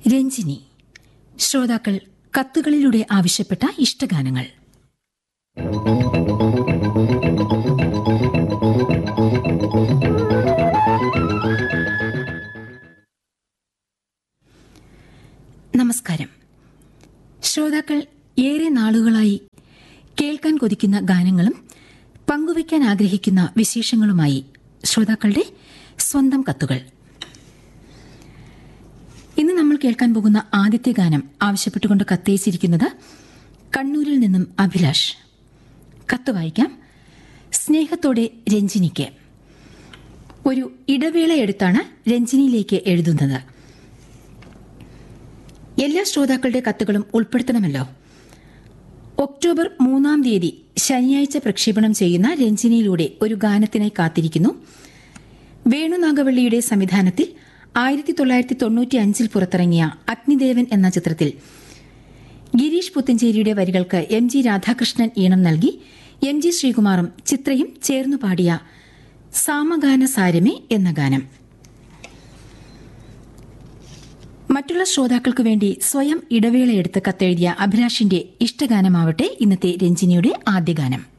രഞ്ജിനി ശ്രോതാക്കൾ കത്തുകളിലൂടെ ആവശ്യപ്പെട്ട ഇഷ്ടഗാനങ്ങൾ നമസ്കാരം ശ്രോതാക്കൾ ഏറെ നാളുകളായി കേൾക്കാൻ കൊതിക്കുന്ന ഗാനങ്ങളും പങ്കുവയ്ക്കാൻ ആഗ്രഹിക്കുന്ന വിശേഷങ്ങളുമായി ശ്രോതാക്കളുടെ സ്വന്തം കത്തുകൾ ഇന്ന് നമ്മൾ കേൾക്കാൻ പോകുന്ന ആദ്യത്തെ ഗാനം ആവശ്യപ്പെട്ടുകൊണ്ട് കത്തയച്ചിരിക്കുന്നത് കണ്ണൂരിൽ നിന്നും അഭിലാഷ് കത്ത് വായിക്കാം സ്നേഹത്തോടെ രഞ്ജിനിക്ക് ഒരു ഇടവേള എടുത്താണ് രഞ്ജിനിയിലേക്ക് എഴുതുന്നത് എല്ലാ ശ്രോതാക്കളുടെ കത്തുകളും ഉൾപ്പെടുത്തണമല്ലോ ഒക്ടോബർ മൂന്നാം തീയതി ശനിയാഴ്ച പ്രക്ഷേപണം ചെയ്യുന്ന രഞ്ജിനിയിലൂടെ ഒരു ഗാനത്തിനായി കാത്തിരിക്കുന്നു വേണുനാഗവള്ളിയുടെ സംവിധാനത്തിൽ ആയിരത്തി തൊള്ളായിരത്തി തൊണ്ണൂറ്റി അഞ്ചിൽ പുറത്തിറങ്ങിയ അഗ്നിദേവൻ എന്ന ചിത്രത്തിൽ ഗിരീഷ് പുത്തഞ്ചേരിയുടെ വരികൾക്ക് എം ജി രാധാകൃഷ്ണൻ ഈണം നൽകി എം ജി ശ്രീകുമാറും ചിത്രയും ചേർന്നു പാടിയ സാമഗാന സാരമേ എന്ന ഗാനം മറ്റുള്ള ശ്രോതാക്കൾക്ക് വേണ്ടി സ്വയം ഇടവേളയെടുത്ത് കത്തെഴുതിയ അഭിലാഷിന്റെ ഇഷ്ടഗാനമാവട്ടെ ഇന്നത്തെ രഞ്ജിനിയുടെ ആദ്യ ഗാനം